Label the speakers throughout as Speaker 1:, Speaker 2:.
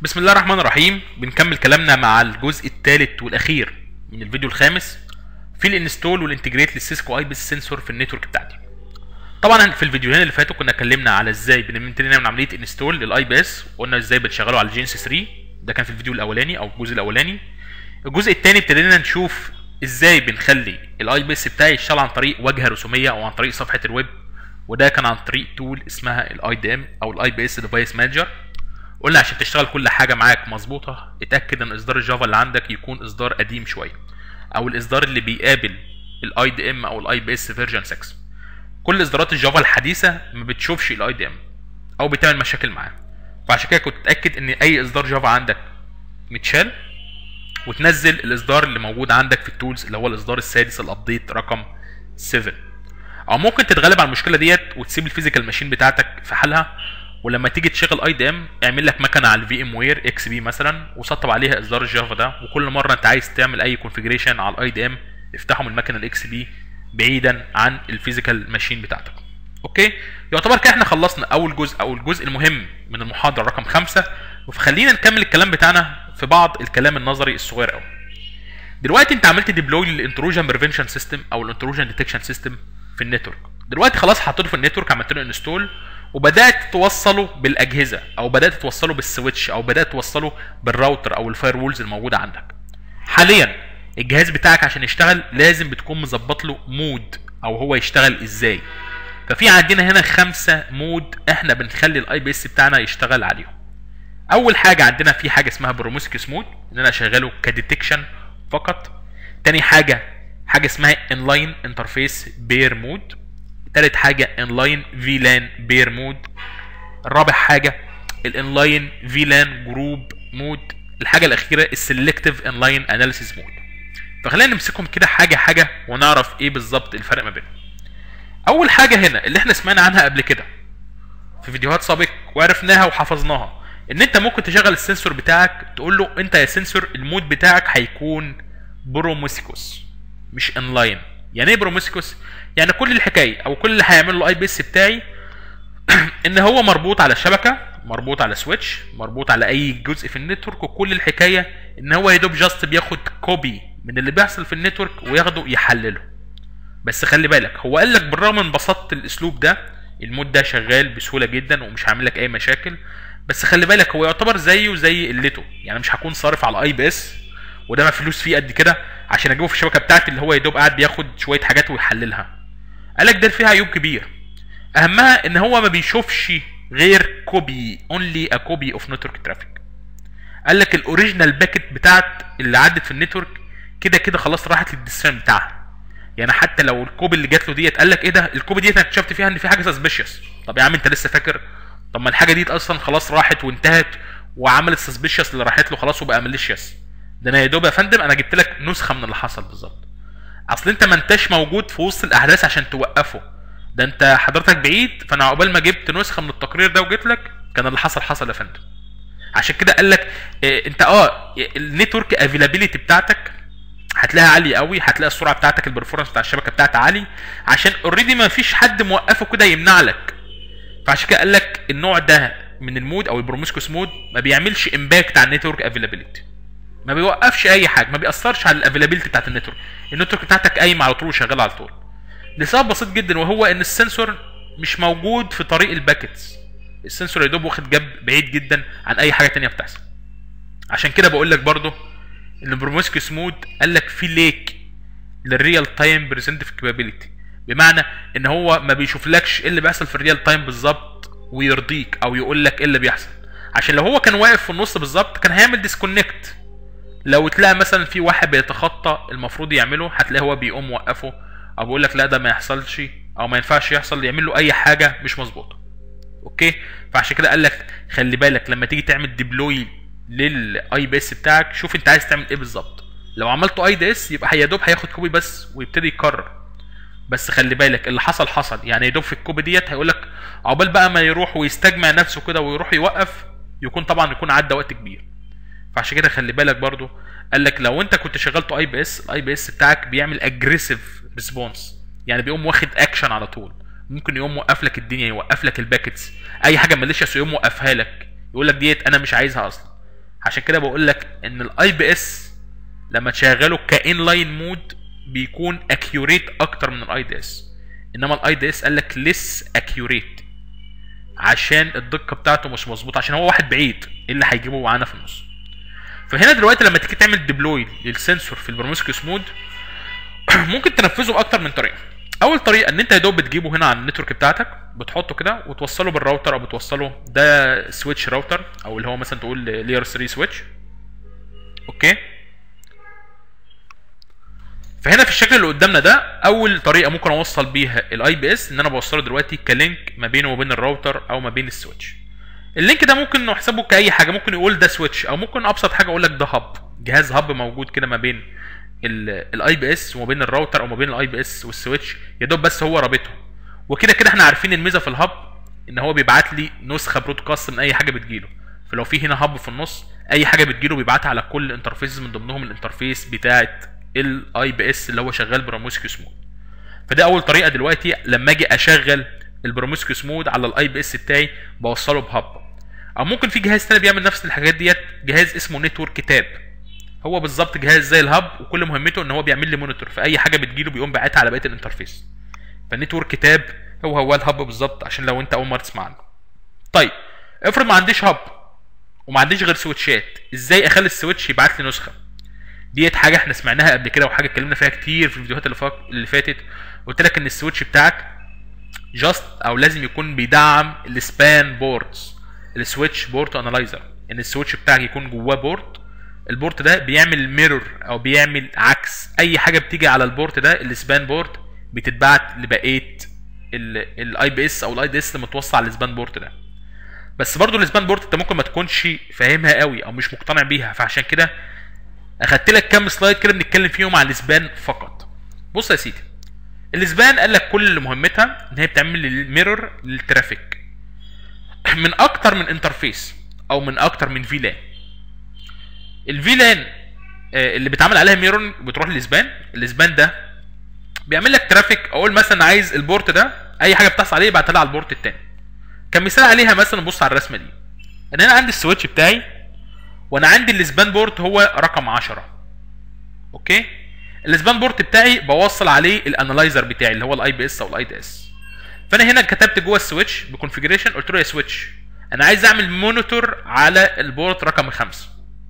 Speaker 1: بسم الله الرحمن الرحيم بنكمل كلامنا مع الجزء الثالث والاخير من الفيديو الخامس في الانستول والانتجريت للسيسكو اي بيس سنسور في النتورك بتاعتي طبعا في الفيديوهين اللي فاتوا كنا اتكلمنا على ازاي بنبتدي نعمل عمليه انستول للاي بي اس وقلنا ازاي بتشغله على الجينس 3 ده كان في الفيديو الاولاني او الجزء الاولاني الجزء الثاني ابتدينا نشوف ازاي بنخلي الاي بي اس بتاعي يشتغل عن طريق واجهه رسوميه او عن طريق صفحه الويب وده كان عن طريق تول اسمها الاي دي ام او الاي بي اس ديفايس مانجر قلنا عشان تشتغل كل حاجه معاك مظبوطه اتاكد ان اصدار الجافا اللي عندك يكون اصدار قديم شويه او الاصدار اللي بيقابل الاي دي ام او الاي بي اس فيرجن 6 كل اصدارات الجافا الحديثه ما بتشوفش الاي دي ام او بتعمل مشاكل معاه فعشان كده كنت اتاكد ان اي اصدار جافا عندك متشال وتنزل الاصدار اللي موجود عندك في التولز اللي هو الاصدار السادس الابديت رقم 7 او ممكن تتغلب على المشكله ديت وتسيب الفيزيكال ماشين بتاعتك في حالها ولما تيجي تشغل اي دي ام اعمل لك مكنه على الفي ام وير اكس بي مثلا وسطب عليها اصدار الجافا ده وكل مره انت عايز تعمل اي كونفيجريشن على الاي دي ام افتحه من المكنه الاكس بي بعيدا عن الفيزيكال ماشين بتاعتك اوكي يعتبر كده احنا خلصنا اول جزء او الجزء المهم من المحاضره رقم خمسة وخلينا نكمل الكلام بتاعنا في بعض الكلام النظري الصغير قوي دلوقتي انت عملت ديبلوي للانتروجن بريفنشن سيستم او الانتروجن ديتكشن سيستم في النتورك دلوقتي خلاص حطيته في النتورك عملت له انستول وبدات توصله بالاجهزه او بدات توصله بالسويتش او بدات توصله بالراوتر او الفاير وولز الموجوده عندك حاليا الجهاز بتاعك عشان يشتغل لازم بتكون مظبط له مود او هو يشتغل ازاي ففي عندنا هنا خمسة مود احنا بنخلي الاي بي اس بتاعنا يشتغل عليهم اول حاجه عندنا في حاجه اسمها بروموسكس مود ان انا اشغله كديتكشن فقط تاني حاجه حاجه اسمها انلاين انترفيس بير مود تالت حاجه انلاين فيلان بير مود الرابع حاجه الانلاين فيلان جروب مود الحاجه الاخيره السلكتيف انلاين اناليسيس مود فخلينا نمسكهم كده حاجه حاجه ونعرف ايه بالظبط الفرق ما بينهم اول حاجه هنا اللي احنا سمعنا عنها قبل كده في فيديوهات سابق وعرفناها وحفظناها ان انت ممكن تشغل السنسور بتاعك تقول له انت يا سنسور المود بتاعك هيكون بروموسيكوس مش انلاين يعني ايه بروموسيكوس يعني كل الحكايه او كل اللي هيعمله الاي بي اس بتاعي ان هو مربوط على الشبكه مربوط على سويتش مربوط على اي جزء في النتورك وكل الحكايه ان هو يا دوب جاست بياخد كوبي من اللي بيحصل في النتورك وياخده يحلله بس خلي بالك هو قال لك بالرغم من بساطه الاسلوب ده المود ده شغال بسهوله جدا ومش هعمل لك اي مشاكل بس خلي بالك هو يعتبر زيه زي الليتو يعني مش هكون صارف على اي بي اس وده فلوس فيه قد كده عشان اجيبه في الشبكه بتاعتي اللي هو يا دوب قاعد بياخد شويه حاجات ويحللها قال لك ده فيها عيوب كبير اهمها ان هو ما بيشوفش غير كوبي اونلي ا كوبي اوف نتورك ترافيك قال لك الاوريجينال باكت بتاعت اللي عدت في النتورك كده كده خلاص راحت للديستريبيوشن بتاعها يعني حتى لو الكوبي اللي جات له ديت قال لك ايه ده الكوبي ديت انا اكتشفت فيها ان في حاجه سسبيشس طب يا عم انت لسه فاكر طب ما الحاجه ديت اصلا خلاص راحت وانتهت وعملت سسبيشس اللي راحت له خلاص وبقى ماليشيس ده انا يا دوب يا فندم انا جبت لك نسخه من اللي حصل بالظبط اصل انت ما انتش موجود في وسط الاحداث عشان توقفه ده انت حضرتك بعيد فانا عقبال ما جبت نسخه من التقرير ده وجيت لك كان اللي حصل حصل يا فندم عشان كده قال لك اه انت اه النتورك افيلابيلتي بتاعتك هتلاقيها عاليه قوي هتلاقي السرعه بتاعتك البرفورمانس بتاع الشبكه بتاعتها عالي عشان اوريدي ما فيش حد موقفه كده يمنع لك فعشان كده قال لك النوع ده من المود او البروموسكوس مود ما بيعملش امباكت على النتورك افيلابيلتي ما بيوقفش اي حاجه ما بيأثرش على الافيلابيلتي بتاعت النتورك النتورك بتاعتك قايمه على طول وشغاله على طول لسبب بسيط جدا وهو ان السنسور مش موجود في طريق الباكتس السنسور يا دوب واخد جنب بعيد جدا عن اي حاجه تانية بتحصل عشان كده بقول لك برضه ان البروموسكوس مود قال لك في ليك للريال تايم بريزنتيف كابابيلتي بمعنى ان هو ما بيشوفلكش ايه اللي بيحصل في الريال تايم بالظبط ويرضيك او يقول لك ايه اللي بيحصل عشان لو هو كان واقف في النص بالظبط كان هيعمل ديسكونكت لو تلاقي مثلا في واحد بيتخطى المفروض يعمله هتلاقي هو بيقوم موقفه او بيقول لك لا ده ما يحصلش او ما ينفعش يحصل يعمل له اي حاجه مش مظبوطه اوكي فعشان كده قال لك خلي بالك لما تيجي تعمل ديبلوي للاي بي اس بتاعك شوف انت عايز تعمل ايه بالظبط لو عملته اي دي اس يبقى يا دوب هياخد كوبي بس ويبتدي يكرر بس خلي بالك اللي حصل حصل يعني يا دوب في الكوبي ديت هيقول لك عقبال بقى ما يروح ويستجمع نفسه كده ويروح يوقف يكون طبعا يكون عدى وقت كبير فعشان كده خلي بالك برضو قال لك لو انت كنت شغلته اي بي اس الاي بي اس بتاعك بيعمل اجريسيف ريسبونس يعني بيقوم واخد اكشن على طول ممكن يقوم موقف لك الدنيا يوقف لك الباكتس اي حاجه ماليشيس يقوم موقفها لك يقول لك ديت انا مش عايزها اصلا عشان كده بقول لك ان الاي بي اس لما تشغله كان لاين مود بيكون اكيوريت اكتر من الاي دي اس انما الاي دي اس قال لك ليس اكيوريت عشان الدقه بتاعته مش مظبوطه عشان هو واحد بعيد ايه اللي هيجيبه معانا في النص فهنا دلوقتي لما تيجي تعمل ديبلوي للسنسور في البروميسكيوس مود ممكن تنفذه باكتر من طريقه اول طريقه ان انت يا دوب بتجيبه هنا على النتورك بتاعتك بتحطه كده وتوصله بالراوتر او بتوصله ده سويتش راوتر او اللي هو مثلا تقول لير 3 سويتش اوكي فهنا في الشكل اللي قدامنا ده اول طريقه ممكن اوصل بيها الاي بي اس ان انا بوصله دلوقتي كلينك ما بينه وبين الراوتر او ما بين السويتش اللينك ده ممكن نحسبه كاي حاجه ممكن يقول ده سويتش او ممكن ابسط حاجه اقول لك ده هاب جهاز هاب موجود كده ما بين الاي بي اس وما بين الراوتر او ما بين الاي بي اس والسويتش يا دوب بس هو رابطهم وكده كده احنا عارفين الميزه في الهاب ان هو بيبعت لي نسخه برودكاست من اي حاجه بتجيله فلو في هنا هاب في النص اي حاجه بتجيله بيبعتها على كل انترفيس من ضمنهم الانترفيس بتاعه الاي بي اس اللي هو شغال بروموسكيوس مود فده اول طريقه دلوقتي لما اجي اشغل البروموسكيوس مود على الاي بي اس بتاعي بوصله بهاب او ممكن في جهاز تاني بيعمل نفس الحاجات ديت جهاز اسمه نتورك تاب هو بالظبط جهاز زي الهب وكل مهمته ان هو بيعمل لي مونيتور فاي حاجه بتجيله بيقوم باعتها على بقيه الانترفيس فالنتورك تاب هو هو الهب بالظبط عشان لو انت اول مره تسمع عنه طيب افرض ما عنديش هب وما عنديش غير سويتشات ازاي اخلي السويتش يبعت لي نسخه ديت حاجه احنا سمعناها قبل كده وحاجه اتكلمنا فيها كتير في الفيديوهات اللي, فاك... اللي فاتت قلت لك ان السويتش بتاعك جاست او لازم يكون بيدعم السبان بوردز السويتش بورت انالايزر ان السويتش بتاعك يكون جواه بورت البورت ده بيعمل ميرور او بيعمل عكس اي حاجه بتيجي على البورت ده السبان بورت بتتبعت لبقيه الاي بي اس او الاي دي اس متوصل على السبان بورت ده بس برضو السبان بورت انت ممكن ما تكونش فاهمها قوي او مش مقتنع بيها فعشان كده اخدت لك كام سلايد كده بنتكلم فيهم على الاسبان فقط بص يا سيدي الاسبان قال لك كل مهمتها ان هي بتعمل لي ميرور للترافيك من اكتر من انترفيس او من اكتر من فيلان الفيلان اللي بيتعمل عليها ميرور بتروح للاسبان الاسبان ده بيعمل لك ترافيك اقول مثلا عايز البورت ده اي حاجه بتحصل عليه يبعتها لي على البورت التاني كمثال عليها مثلا بص على الرسمه دي ان انا عندي السويتش بتاعي وانا عندي الاسبان بورت هو رقم 10 اوكي الاسبان بورت بتاعي بوصل عليه الانالايزر بتاعي اللي هو الاي بي اس او الاي دي اس فانا هنا كتبت جوه السويتش بكونفيجريشن قلت له يا سويتش انا عايز اعمل مونيتور على البورت رقم 5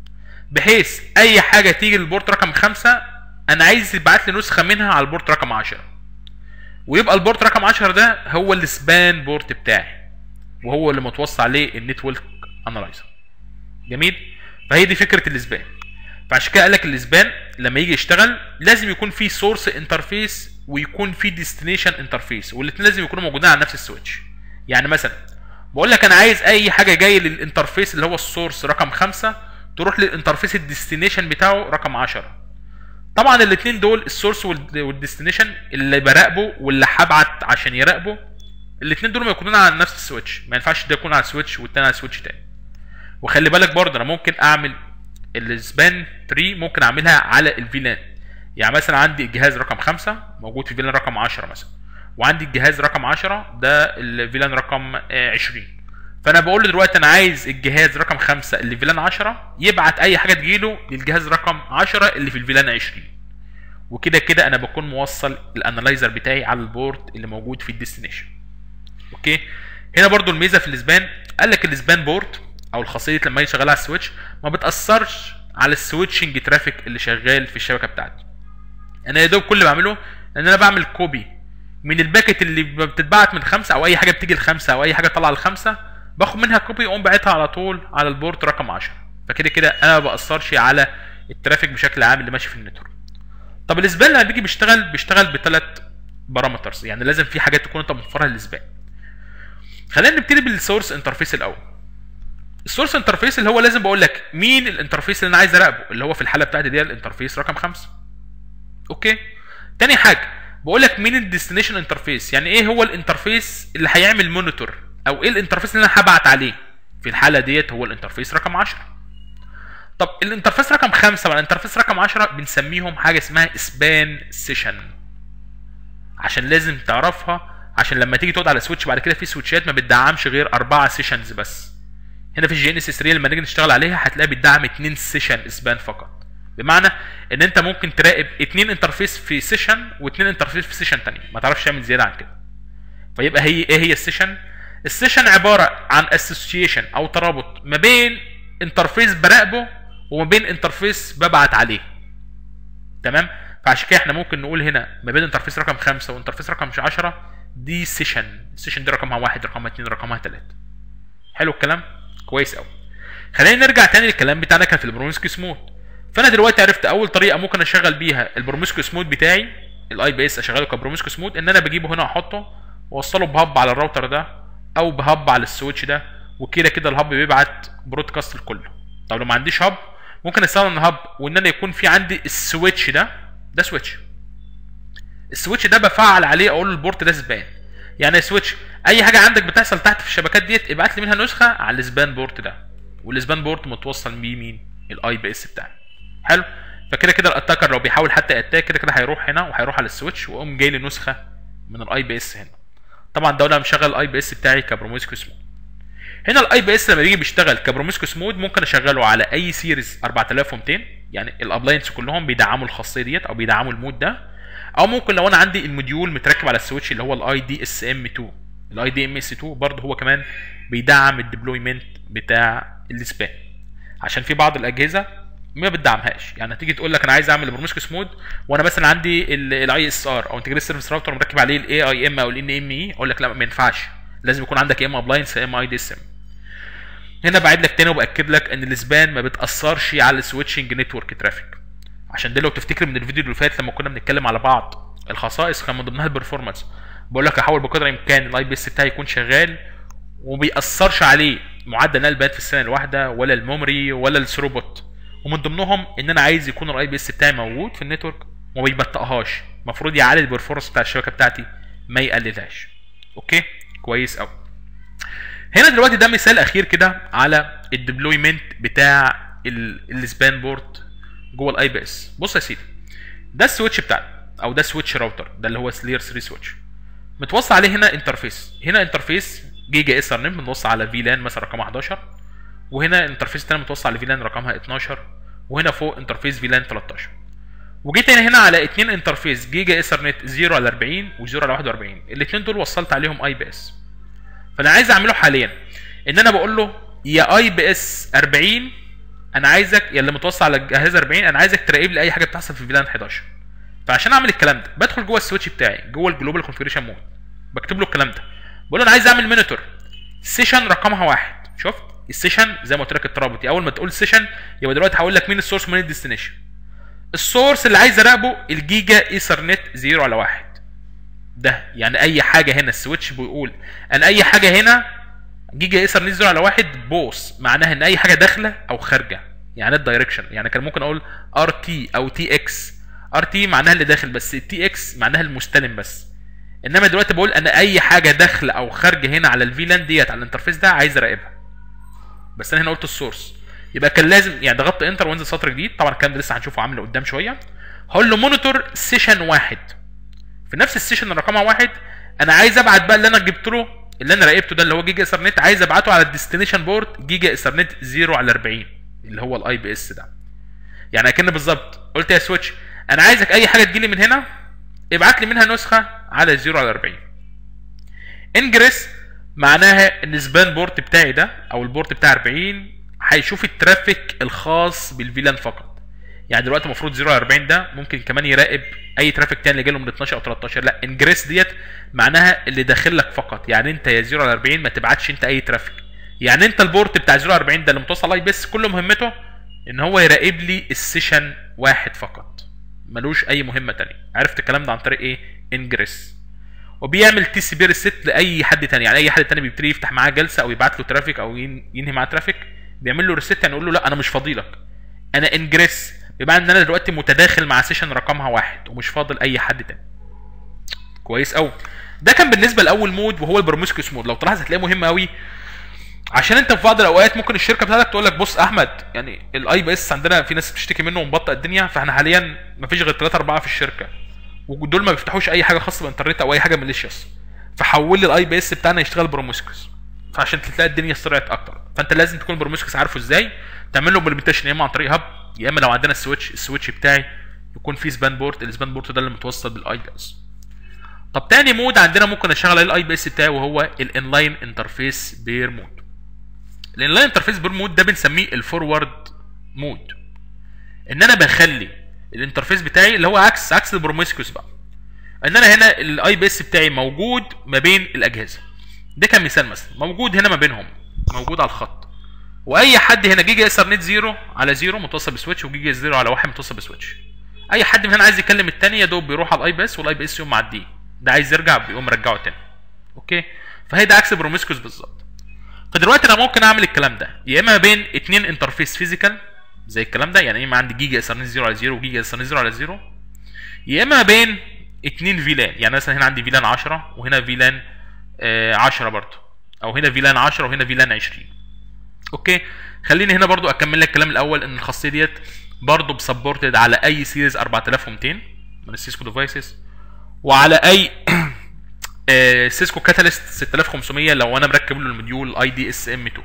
Speaker 1: بحيث اي حاجه تيجي للبورت رقم 5 انا عايز يبعت لي نسخه منها على البورت رقم 10 ويبقى البورت رقم 10 ده هو السبان بورت بتاعي وهو اللي متوصل عليه النتورك انالايزر جميل فهي دي فكره الاسبان فعشان كده قال لك الاسبان لما يجي يشتغل لازم يكون في سورس انترفيس ويكون في ديستنيشن انترفيس والاثنين لازم يكونوا موجودين على نفس السويتش يعني مثلا بقول لك انا عايز اي حاجه جايه للانترفيس اللي هو السورس رقم خمسة تروح للانترفيس الديستنيشن بتاعه رقم 10 طبعا الاثنين دول السورس والديستنيشن اللي براقبه واللي هبعت عشان يراقبه الاثنين دول ما يكونون على نفس السويتش ما ينفعش ده يكون على سويتش والتاني على سويتش تاني وخلي بالك برضه انا ممكن اعمل السبان تري ممكن اعملها على الفيلان يعني مثلا عندي الجهاز رقم خمسة موجود في فيلان رقم 10 مثلا وعندي الجهاز رقم 10 ده الفيلان رقم 20 فانا بقول له دلوقتي انا عايز الجهاز رقم 5 اللي في فيلان 10 يبعت اي حاجه تجيله للجهاز رقم 10 اللي في الفيلان 20 وكده كده انا بكون موصل الانالايزر بتاعي على البورد اللي موجود في الديستنيشن اوكي هنا برضو الميزه في الاسبان قال لك الاسبان بورد او الخاصيه لما يجي شغال على السويتش ما بتاثرش على السويتشنج ترافيك اللي شغال في الشبكه بتاعتي انا يا دوب كل اللي بعمله ان انا بعمل كوبي من الباكت اللي بتتبعت من خمسه او اي حاجه بتيجي لخمسه او اي حاجه طالعه لخمسه باخد منها كوبي واقوم باعتها على طول على البورت رقم 10 فكده كده انا ما باثرش على الترافيك بشكل عام اللي ماشي في النتورك طب الاسبان لما بيجي بيشتغل بيشتغل بثلاث بارامترز يعني لازم في حاجات تكون انت موفرها للاسبان خلينا نبتدي بالسورس انترفيس الاول السورس انترفيس اللي هو لازم بقول لك مين الانترفيس اللي انا عايز اراقبه اللي هو في الحاله بتاعتي دي الانترفيس رقم خمسة اوكي تاني حاجه بقول لك مين الديستنيشن انترفيس يعني ايه هو الانترفيس اللي هيعمل مونيتور او ايه الانترفيس اللي انا هبعت عليه في الحاله ديت هو الانترفيس رقم 10 طب الانترفيس رقم 5 والانترفيس رقم 10 بنسميهم حاجه اسمها سبان سيشن عشان لازم تعرفها عشان لما تيجي تقعد على سويتش بعد كده في سويتشات ما بتدعمش غير اربعه سيشنز بس هنا في الجي ان اس 3 لما نيجي نشتغل عليها هتلاقي بتدعم 2 سيشن اسبان فقط بمعنى ان انت ممكن تراقب اتنين انترفيس في سيشن واتنين انترفيس في سيشن تانية ما تعرفش تعمل زياده عن كده فيبقى هي ايه هي السيشن السيشن عباره عن اسوسيشن او ترابط ما بين انترفيس براقبه وما بين انترفيس ببعت عليه تمام فعشان كده احنا ممكن نقول هنا ما بين انترفيس رقم خمسة وانترفيس رقم 10 دي سيشن السيشن دي رقمها واحد رقمها اتنين رقمها تلاتة حلو الكلام كويس قوي خلينا نرجع تاني للكلام بتاعنا كان في البروميسكي سموث فانا دلوقتي عرفت اول طريقه ممكن اشغل بيها البروميسكو سموث بتاعي الاي بي اس اشغله كبروميسكو سموث ان انا بجيبه هنا واحطه واوصله بهب على الراوتر ده او بهب على السويتش ده وكده كده الهب بيبعت برودكاست لكله طب لو ما عنديش هب ممكن استخدم الهب وان انا يكون في عندي السويتش ده ده سويتش السويتش ده بفعل عليه اقول له البورت ده سبان يعني سويتش اي حاجه عندك بتحصل تحت في الشبكات ديت ابعت لي منها نسخه على السبان بورت ده والسبان بورت متوصل بيه مين الاي بي اس بتاعي حلو فكده كده الاتاكر لو بيحاول حتى اتاك كده كده هيروح هنا وهيروح على السويتش ويقوم جاي لي نسخه من الاي بي اس هنا طبعا ده انا مشغل الاي بي اس بتاعي كبروميسكو سمود هنا الاي بي اس لما بيجي بيشتغل كبروميسكو سمود ممكن اشغله على اي سيريز 4200 يعني الابلاينس كلهم بيدعموا الخاصيه ديت او بيدعموا المود ده او ممكن لو انا عندي الموديول متركب على السويتش اللي هو الاي دي اس ام 2 الاي دي ام اس 2 برضه هو كمان بيدعم الديبلويمنت بتاع السبان عشان في بعض الاجهزه ما بتدعمهاش يعني هتيجي تقول لك انا عايز اعمل بروميسكوس مود وانا مثلا عندي الاي اس ار او انتجريت سيرفيس راوتر مركب عليه الاي اي ام او الان ام اي اقول لك لا ما ينفعش لازم يكون عندك يا اما ابلاينس يا اما اي دي اس ام هنا بعيد لك تاني وباكد لك ان الاسبان ما بتاثرش على السويتشنج نتورك ترافيك عشان ده لو تفتكر من الفيديو اللي فات لما كنا بنتكلم على بعض الخصائص كان من ضمنها البرفورمانس بقول لك احاول بقدر الامكان الاي بي اس بتاعي يكون شغال وما بيأثرش عليه معدل نقل البيانات في الثانيه الواحده ولا الميموري ولا الثروبوت ومن ضمنهم ان انا عايز يكون الاي بي اس بتاعي موجود في النتورك وما بيبطئهاش المفروض يعلي البرفورمانس بتاع الشبكه بتاعتي ما يقللهاش اوكي كويس قوي هنا دلوقتي ده مثال اخير كده على الديبلويمنت بتاع السبان بورت جوه الاي بي اس بص يا سيدي ده السويتش بتاعنا او ده سويتش راوتر ده اللي هو سلير 3 سويتش متوصل عليه هنا انترفيس هنا انترفيس جيجا اس ار نيم بنوصل على فيلان مثلا رقم 11 وهنا انترفيس الثاني متوصل على فيلان رقمها 12 وهنا فوق انترفيس فيلان 13 وجيت هنا هنا على اثنين انترفيس جيجا اس ار نت 0 على 40 و0 على 41 الاثنين دول وصلت عليهم اي بي اس فانا عايز اعمله حاليا ان انا بقول له يا اي بي اس 40 انا عايزك يا اللي متوصل على الجهاز 40 انا عايزك تراقب لي اي حاجه بتحصل في فيلان 11 فعشان اعمل الكلام ده بدخل جوه السويتش بتاعي جوه الجلوبال كونفيجريشن مود بكتب له الكلام ده بقول له انا عايز اعمل مونيتور سيشن رقمها واحد شفت السيشن زي ما قلت لك الترابط اول ما تقول سيشن يبقى دلوقتي هقول لك مين السورس ومين الديستنيشن السورس اللي عايز اراقبه الجيجا ايثرنت 0 على 1 ده يعني اي حاجه هنا السويتش بيقول انا اي حاجه هنا جيجا ايثرنت 0 على 1 بوس معناها ان اي حاجه داخله او خارجه يعني الدايركشن يعني كان ممكن اقول ار تي او تي اكس ار تي معناها اللي داخل بس التي اكس معناها المستلم بس انما دلوقتي بقول انا اي حاجه داخله او خارجه هنا على الفيلان ديت على الانترفيس ده عايز اراقبها بس انا هنا قلت السورس يبقى كان لازم يعني ضغطت انتر وانزل سطر جديد طبعا الكلام ده لسه هنشوفه عامل قدام شويه هقول له مونيتور سيشن واحد في نفس السيشن اللي رقمها واحد انا عايز ابعت بقى اللي انا جبت له اللي انا راقبته ده اللي هو جيجا اثرنت عايز ابعته على الديستنيشن بورد جيجا اثرنت 0 على 40 اللي هو الاي بي اس ده يعني اكن بالظبط قلت يا سويتش انا عايزك اي حاجه تجيلي من هنا ابعت لي منها نسخه على 0 على 40 انجريس معناها ان السبان بورت بتاعي ده او البورت بتاع 40 هيشوف الترافيك الخاص بالفيلان فقط يعني دلوقتي المفروض 0 على 40 ده ممكن كمان يراقب اي ترافيك تاني اللي جاله من 12 او 13 لا انجريس ديت معناها اللي داخل لك فقط يعني انت يا 0 على 40 ما تبعتش انت اي ترافيك يعني انت البورت بتاع 0 على 40 ده اللي متوصل اي بس كل مهمته ان هو يراقب لي السيشن واحد فقط ملوش اي مهمه تانية عرفت الكلام ده عن طريق ايه انجريس وبيعمل تي سي بي ريست لاي حد تاني يعني اي حد تاني بيبتدي يفتح معاه جلسه او يبعت له ترافيك او ينهي معاه ترافيك بيعمل له ريست يعني يقول له لا انا مش فاضي لك انا انجريس بمعنى ان انا دلوقتي متداخل مع سيشن رقمها واحد ومش فاضل اي حد تاني كويس قوي ده كان بالنسبه لاول مود وهو البروميسكوس مود لو تلاحظ هتلاقيه مهم قوي عشان انت في بعض الاوقات ممكن الشركه بتاعتك تقول لك بص احمد يعني الاي بي اس عندنا في ناس بتشتكي منه ومبطئ الدنيا فاحنا حاليا مفيش غير 3 4 في الشركه ودول ما بيفتحوش اي حاجه خاصه بالانترنت او اي حاجه ماليشيوس فحول لي الاي بي اس بتاعنا يشتغل بروميسكوس فعشان تلاقي الدنيا سرعت اكتر فانت لازم تكون البروميسكس عارفه ازاي تعمل له امبلمنتيشن يا اما عن طريق هاب يا اما لو عندنا السويتش السويتش بتاعي يكون فيه سبان بورت السبان بورت ده اللي متوصل بالاي بي اس طب تاني مود عندنا ممكن اشغل الاي بي اس بتاعي وهو الانلاين انترفيس بير مود الانلاين انترفيس بير مود ده بنسميه الفورورد مود ان انا بخلي الانترفيس بتاعي اللي هو عكس عكس البروميسكوس بقى ان انا هنا الاي بي اس بتاعي موجود ما بين الاجهزه ده كان مثال مثلا موجود هنا ما بينهم موجود على الخط واي حد هنا جيجا اس ار نت 0 على 0 متوصل بسويتش وجيجا 0 على 1 متوصل بسويتش اي حد من هنا عايز يكلم الثاني يا دوب بيروح على الاي بي اس والاي بي اس يقوم معديه ده عايز يرجع بيقوم مرجعه تاني اوكي فهي ده عكس بروميسكوس بالظبط فدلوقتي انا ممكن اعمل الكلام ده يا اما بين اثنين انترفيس فيزيكال زي الكلام ده يعني اما عندي جيجا اس ار نت 0 على 0 وجيجا اس ار نت 0 على 0 يا اما بين اثنين فيلان يعني مثلا هنا عندي فيلان 10 وهنا فيلان آه 10 برضه او هنا فيلان 10 وهنا فيلان 20 اوكي خليني هنا برضو اكمل لك الكلام الاول ان الخاصيه ديت برضو بسبورتد على اي سيريز 4200 من السيسكو ديفايسز وعلى اي آه، سيسكو كاتاليست 6500 لو انا مركب له المديول اي دي اس ام 2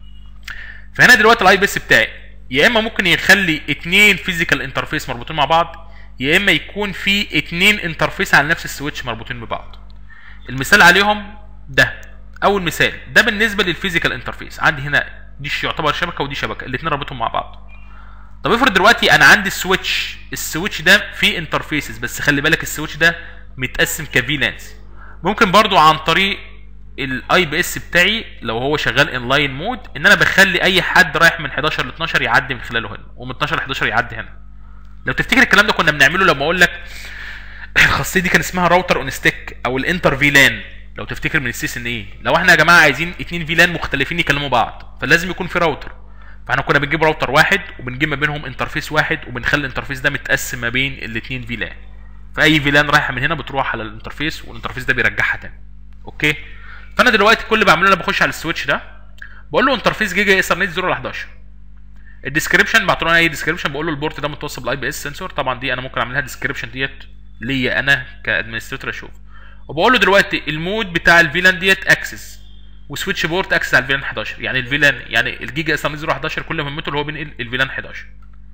Speaker 1: فهنا دلوقتي الاي بي اس بتاعي يا اما ممكن يخلي اتنين فيزيكال انترفيس مربوطين مع بعض يا اما يكون في اتنين انترفيس على نفس السويتش مربوطين ببعض المثال عليهم ده اول مثال ده بالنسبه للفيزيكال انترفيس عندي هنا دي يعتبر شبكه ودي شبكه الاثنين رابطهم مع بعض طب افرض دلوقتي انا عندي السويتش السويتش ده فيه انترفيسز بس خلي بالك السويتش ده متقسم كفيلانس ممكن برضو عن طريق الاي بي اس بتاعي لو هو شغال انلاين مود ان انا بخلي اي حد رايح من 11 ل 12 يعدي من خلاله هنا ومن 12 ل 11 يعدي هنا لو تفتكر الكلام ده كنا بنعمله لما اقول لك الخاصيه دي كان اسمها راوتر اون ستيك او الانتر فيلان لو تفتكر من السيس ان ايه لو احنا يا جماعه عايزين اتنين فيلان مختلفين يكلموا بعض فلازم يكون في راوتر فاحنا كنا بنجيب راوتر واحد وبنجيب ما بينهم انترفيس واحد وبنخلي الانترفيس ده متقسم ما بين الاتنين فيلان فاي فيلان رايحه من هنا بتروح على الانترفيس والانترفيس ده بيرجعها تاني اوكي فانا دلوقتي كل اللي بعمله انا بخش على السويتش ده بقول له انترفيس جيجا اس ار نت 0 ل 11 الديسكربشن بعتوا لنا اي ديسكربشن بقول له البورت ده متوصل بالاي بي اس سنسور طبعا دي انا ممكن اعملها ديسكربشن ديت ليا انا كادمنستريتور اشوف وبقول له دلوقتي المود بتاع الفيلان ديت اكسس وسويتش بورت اكسس على الفيلان 11 يعني الفيلان يعني الجيجا اس ار نت 0 11 كل مهمته اللي هو بينقل الفيلان 11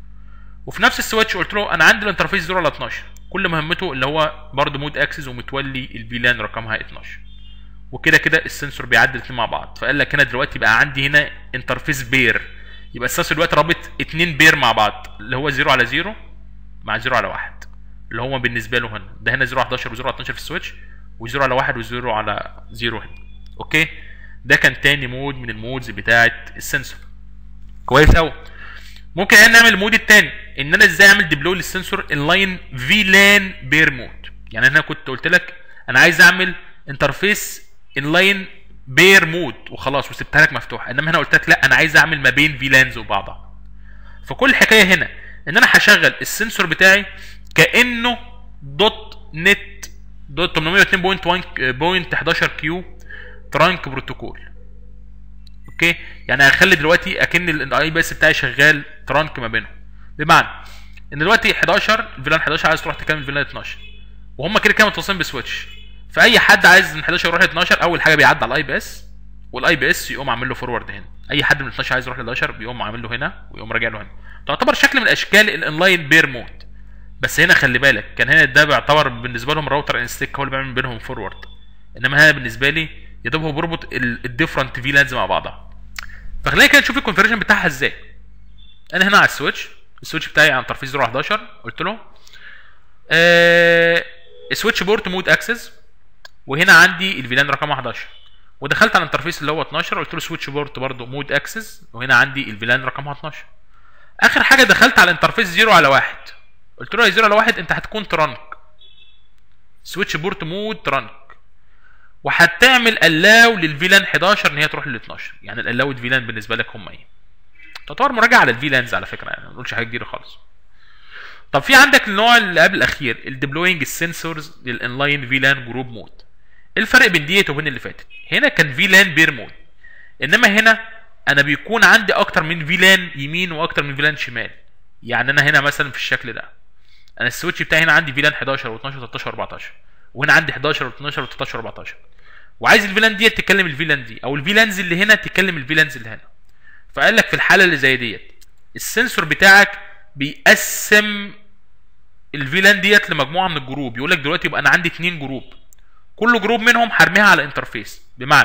Speaker 1: وفي نفس السويتش قلت له انا عندي الانترفيس 0 ل 12 كل مهمته اللي هو برضه مود اكسس ومتولي الفيلان رقمها 12 وكده كده السنسور بيعدي الاثنين مع بعض فقال لك هنا دلوقتي بقى عندي هنا انترفيس بير يبقى السنسور دلوقتي رابط اتنين بير مع بعض اللي هو 0 على 0 مع 0 على 1 اللي هو بالنسبه له هنا ده هنا 0 على 11 و0 على 12 في السويتش و0 على 1 و0 على 0 هنا اوكي ده كان تاني مود من المودز بتاعه السنسور كويس قوي ممكن هنا نعمل المود التاني ان انا ازاي اعمل ديبلوي للسنسور انلاين في لان بير مود يعني انا كنت قلت لك انا عايز اعمل انترفيس انلاين بير مود وخلاص وسبتها لك مفتوحه انما هنا قلت لك لا انا عايز اعمل ما بين فيلانز وبعضها فكل الحكايه هنا ان انا هشغل السنسور بتاعي كانه دوت نت دوت 802.1.11 كيو ترانك بروتوكول اوكي يعني هخلي دلوقتي اكن الاي بي اس بتاعي شغال ترانك ما بينهم بمعنى ان دلوقتي 11 الفيلان 11 عايز تروح تكمل فيلان 12 وهم كده كده متصلين بسويتش فاي حد عايز من 11 يروح ل 12 اول حاجه بيعدي على الاي بي اس والاي بي اس يقوم عامل له فورورد هنا اي حد من 12 عايز يروح ل 11 بيقوم عامل له هنا ويقوم راجع له هنا تعتبر شكل من اشكال الانلاين بير مود بس هنا خلي بالك كان هنا ده بيعتبر بالنسبه لهم راوتر انستيك هو اللي بيعمل بينهم فورورد انما هنا بالنسبه لي يا دوب هو بيربط الديفرنت في لانز مع بعضها فخلينا كده نشوف الكونفيجريشن بتاعها ازاي انا هنا على السويتش السويتش بتاعي عن ترفيز 0 11 قلت له آه سويتش بورت مود اكسس وهنا عندي الفيلان رقم 11 ودخلت على الانترفيس اللي هو 12 قلت له سويتش بورت برضه مود اكسس وهنا عندي الفيلان رقمها 12 اخر حاجه دخلت على الانترفيس 0 على 1 قلت له يا 0 على 1 انت هتكون ترانك سويتش بورت مود ترانك وهتعمل الاو للفيلان 11 ان هي تروح لل 12 يعني الالاود فيلان بالنسبه لك هم ايه تعتبر مراجعه على الفيلانز على فكره يعني ما نقولش حاجه كبيره خالص طب في عندك النوع اللي قبل الاخير الديبلوينج السنسورز للانلاين فيلان جروب مود ايه الفرق بين ديت وبين اللي فاتت هنا كان فيلان بير مود انما هنا انا بيكون عندي اكتر من فيلان يمين واكتر من فيلان شمال يعني انا هنا مثلا في الشكل ده انا السويتش بتاعي هنا عندي فيلان 11 و12 و13 و14 وهنا عندي 11 و12 و13 و14 وعايز الفيلان ديت تكلم الفيلان دي او الفيلانز اللي هنا تكلم الفيلانز اللي هنا فقال لك في الحاله اللي زي ديت السنسور بتاعك بيقسم الفيلان ديت لمجموعه من الجروب يقول لك دلوقتي يبقى انا عندي اتنين جروب كل جروب منهم هرميها على انترفيس بمعنى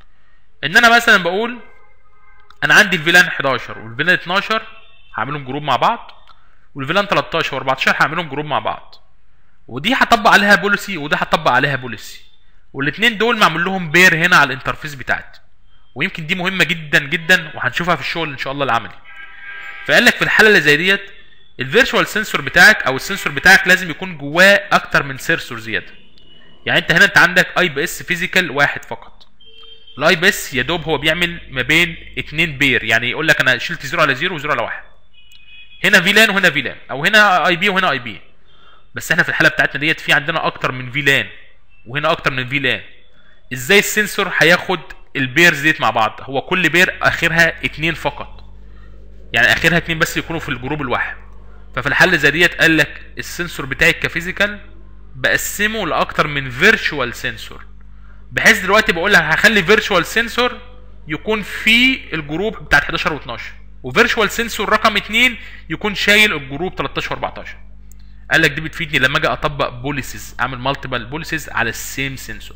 Speaker 1: ان انا مثلا بقول انا عندي الفيلان 11 والفيلان 12 هعملهم جروب مع بعض والفيلان 13 و14 هعملهم جروب مع بعض ودي هطبق عليها بوليسي وده هطبق عليها بوليسي والاثنين دول معمول لهم بير هنا على الانترفيس بتاعتي ويمكن دي مهمه جدا جدا وهنشوفها في الشغل ان شاء الله العملي فقال لك في الحاله اللي زي ديت الفيرتشوال سنسور بتاعك او السنسور بتاعك لازم يكون جواه اكتر من سنسور زياده يعني انت هنا انت عندك اي بي اس فيزيكال واحد فقط الاي بي اس يا دوب هو بيعمل ما بين اتنين بير يعني يقول لك انا شلت زيرو على زيرو وزيرو على واحد هنا فيلان وهنا فيلان او هنا اي بي وهنا اي بي بس احنا في الحاله بتاعتنا ديت في عندنا اكتر من فيلان وهنا اكتر من فيلان ازاي السنسور هياخد البيرز ديت مع بعض هو كل بير اخرها اتنين فقط يعني اخرها اتنين بس يكونوا في الجروب الواحد ففي الحل زي ديت قال لك السنسور بتاعي كفيزيكال بقسمه لاكتر من فيرتشوال سنسور بحيث دلوقتي بقول لك هخلي فيرتشوال سنسور يكون في الجروب بتاعت 11 و12 وفيرتشوال سنسور رقم 2 يكون شايل الجروب 13 و14 قال لك دي بتفيدني لما اجي اطبق بوليسز اعمل مالتيبل بوليسز على السيم سنسور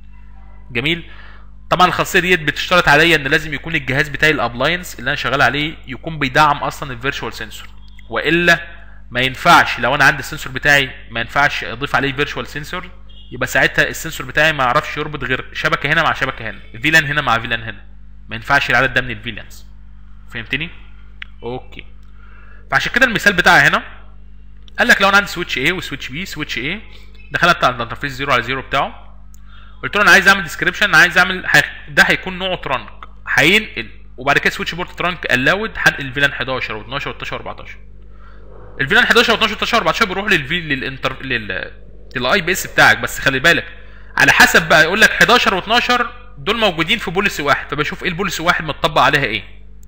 Speaker 1: جميل طبعا الخاصيه ديت بتشترط عليا ان لازم يكون الجهاز بتاعي الابلاينس اللي انا شغال عليه يكون بيدعم اصلا الفيرتشوال سنسور والا ما ينفعش لو انا عندي السنسور بتاعي ما ينفعش اضيف عليه فيرتشوال سنسور يبقى ساعتها السنسور بتاعي ما يعرفش يربط غير شبكه هنا مع شبكه هنا فيلان هنا مع فيلان هنا ما ينفعش العدد ده من الفيلانز فهمتني اوكي فعشان كده المثال بتاعي هنا قال لك لو انا عندي سويتش A وسويتش B سويتش A دخلت على الانترفيس 0 على 0 بتاعه قلت له انا عايز اعمل ديسكريبشن انا عايز اعمل ده هيكون نوعه ترانك هينقل وبعد كده سويتش بورت ترانك الاود هنقل فيلان 11 و12 و13 و14 الفيلان 11 و12 و13 و14 بيروح للفي للانتر لل للاي بي اس بتاعك بس خلي بالك على حسب بقى يقول لك 11 و12 دول موجودين في بوليسي واحد فبشوف ايه البوليسي واحد متطبق عليها ايه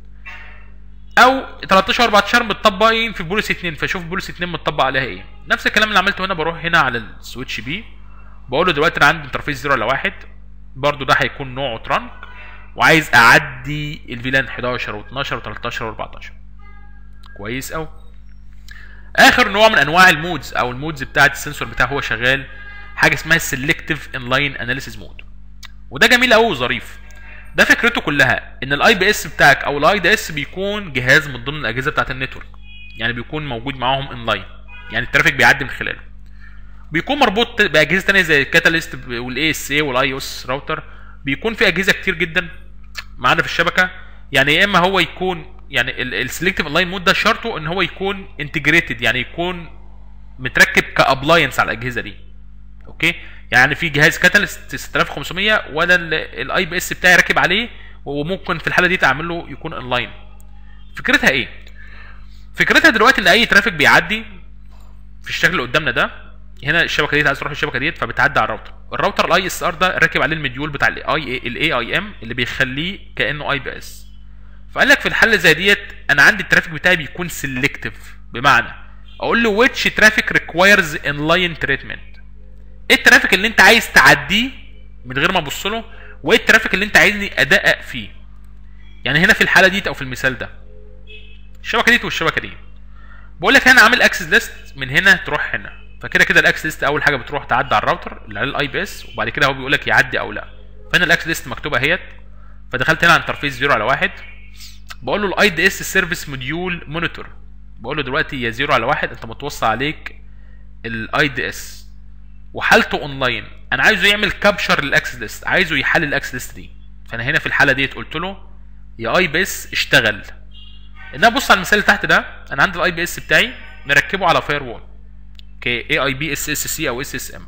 Speaker 1: او 13 14 متطبقين في بوليسي 2 فاشوف بوليسي 2 متطبق عليها ايه نفس الكلام اللي عملته هنا بروح هنا على السويتش بي بقول له دلوقتي انا عندي انترفيس 0 على 1 برضو ده هيكون نوعه ترانك وعايز اعدي الفيلان 11 و12 و13 و14 كويس قوي اخر نوع من انواع المودز او المودز بتاعت السنسور بتاعه هو شغال حاجه اسمها السلكتيف انلاين اناليسيس مود وده جميل قوي وظريف ده فكرته كلها ان الاي بي اس بتاعك او الاي دي اس بيكون جهاز من ضمن الاجهزه بتاعت النتورك يعني بيكون موجود معاهم انلاين يعني الترافيك بيعدي من خلاله بيكون مربوط باجهزه ثانيه زي الكاتاليست والاي اس اي والاي او اس راوتر بيكون في اجهزه كتير جدا معانا في الشبكه يعني يا اما هو يكون يعني السلكتيف انلاين مود ده شرطه ان هو يكون انتجريتد يعني يكون متركب كابلاينس على الاجهزه دي اوكي يعني في جهاز كاتاليست 6500 وانا الاي بي اس بتاعي راكب عليه وممكن في الحاله دي تعمل له يكون اونلاين فكرتها ايه فكرتها دلوقتي ان اي ترافيك بيعدي في الشكل اللي قدامنا ده هنا الشبكه دي عايز تروح الشبكه ديت فبتعدي على الراوتر الراوتر الاي اس ار ده راكب عليه المديول بتاع الاي الاي اي ام اللي بيخليه كانه اي بي اس فقال لك في الحل زي ديت انا عندي الترافيك بتاعي بيكون سيلكتيف بمعنى اقول له which traffic requires inline treatment ايه الترافيك اللي انت عايز تعديه من غير ما ابص له وايه الترافيك اللي انت عايزني ادقق فيه يعني هنا في الحاله دي او في المثال ده الشبكه دي والشبكه دي بقول لك انا عامل اكسس ليست من هنا تروح هنا فكده كده الاكسس ليست اول حاجه بتروح تعدي على الراوتر اللي عليه الاي بي اس وبعد كده هو بيقول لك يعدي او لا فهنا الاكسس ليست مكتوبه اهيت فدخلت هنا على انترفيس 0 على 1 بقول له الاي دي اس سيرفيس موديول مونيتور بقول له دلوقتي يا 0 على 1 انت متوصى عليك الاي دي اس وحالته اونلاين انا عايزه يعمل كابشر للاكسس ليست عايزه يحلل الاكسس ليست دي فانا هنا في الحاله ديت قلت له يا اي بي اس اشتغل ان انا بص على المثال اللي تحت ده انا عندي الاي بي اس بتاعي مركبه على فاير وول اوكي اي اي بي اس اس سي او اس اس ام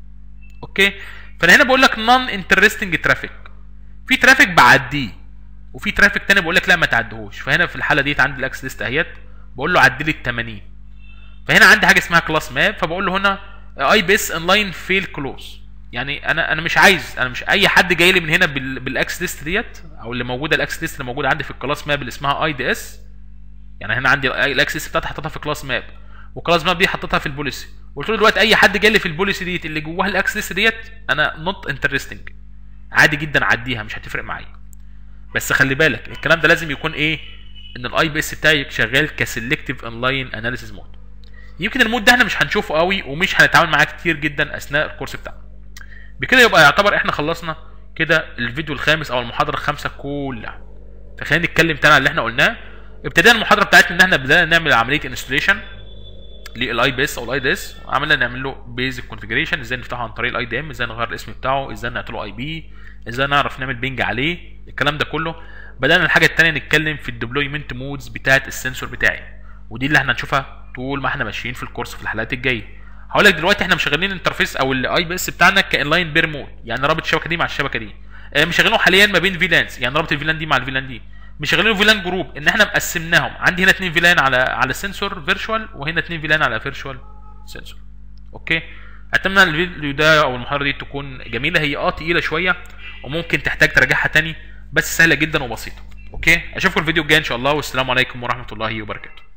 Speaker 1: اوكي فانا هنا بقول لك نون انترستنج ترافيك في ترافيك بعديه وفي ترافيك تاني بقول لك لا ما تعدهوش فهنا في الحاله ديت عندي الاكسس ليست اهيت بقول له عدي لي ال 80 فهنا عندي حاجه اسمها كلاس ماب فبقول له هنا اي بي اس انلاين فيل كلوز يعني انا انا مش عايز انا مش اي حد جاي لي من هنا بالاكس ليست ديت او اللي موجوده الاكس ليست اللي موجوده عندي في الكلاس ماب اللي اسمها اي دي اس يعني هنا عندي الاكس ليست بتاعتي حطيتها في كلاس ماب وكلاس ماب دي حطيتها في البوليسي قلت له دلوقتي اي حد جاي لي في البوليسي ديت اللي جواها الاكس ليست ديت انا نوت انترستنج عادي جدا عديها مش هتفرق معايا بس خلي بالك الكلام ده لازم يكون ايه ان الاي بي اس بتاعي شغال كسلكتيف اونلاين اناليسيز مود يمكن المود ده احنا مش هنشوفه قوي ومش هنتعامل معاه كتير جدا اثناء الكورس بتاعنا بكده يبقى يعتبر احنا خلصنا كده الفيديو الخامس او المحاضره الخامسه كلها فخلينا نتكلم تاني على اللي احنا قلناه ابتدينا المحاضره بتاعتنا ان احنا بدانا نعمل عمليه انستليشن للاي بي اس او الاي دي اس عملنا نعمل له بيزك كونفيجريشن ازاي نفتحه عن طريق الاي دي ام ازاي نغير الاسم بتاعه ازاي نعطي له اي بي ازاي نعرف نعمل بينج عليه الكلام ده كله بدانا الحاجه الثانيه نتكلم في الديبلويمنت مودز بتاعه السنسور بتاعي ودي اللي احنا هنشوفها طول ما احنا ماشيين في الكورس في الحلقات الجايه هقول لك دلوقتي احنا مشغلين الانترفيس او الاي بي اس بتاعنا كانلاين بير مود يعني رابط الشبكه دي مع الشبكه دي آه، مشغلينه حاليا ما بين فيلانز يعني رابط الفيلان دي مع الفيلان دي مشغلينه فيلان جروب ان احنا مقسمناهم عندي هنا اثنين فيلان على على السنسور فيرتشوال وهنا اثنين فيلان على فيرتشوال سنسور اوكي اتمنى الفيديو ده او المحاضره دي تكون جميله هي اه تقيله شويه وممكن تحتاج تراجعها تاني بس سهله جدا وبسيطه اوكي اشوفكم الفيديو الجاي ان شاء الله والسلام عليكم ورحمه الله وبركاته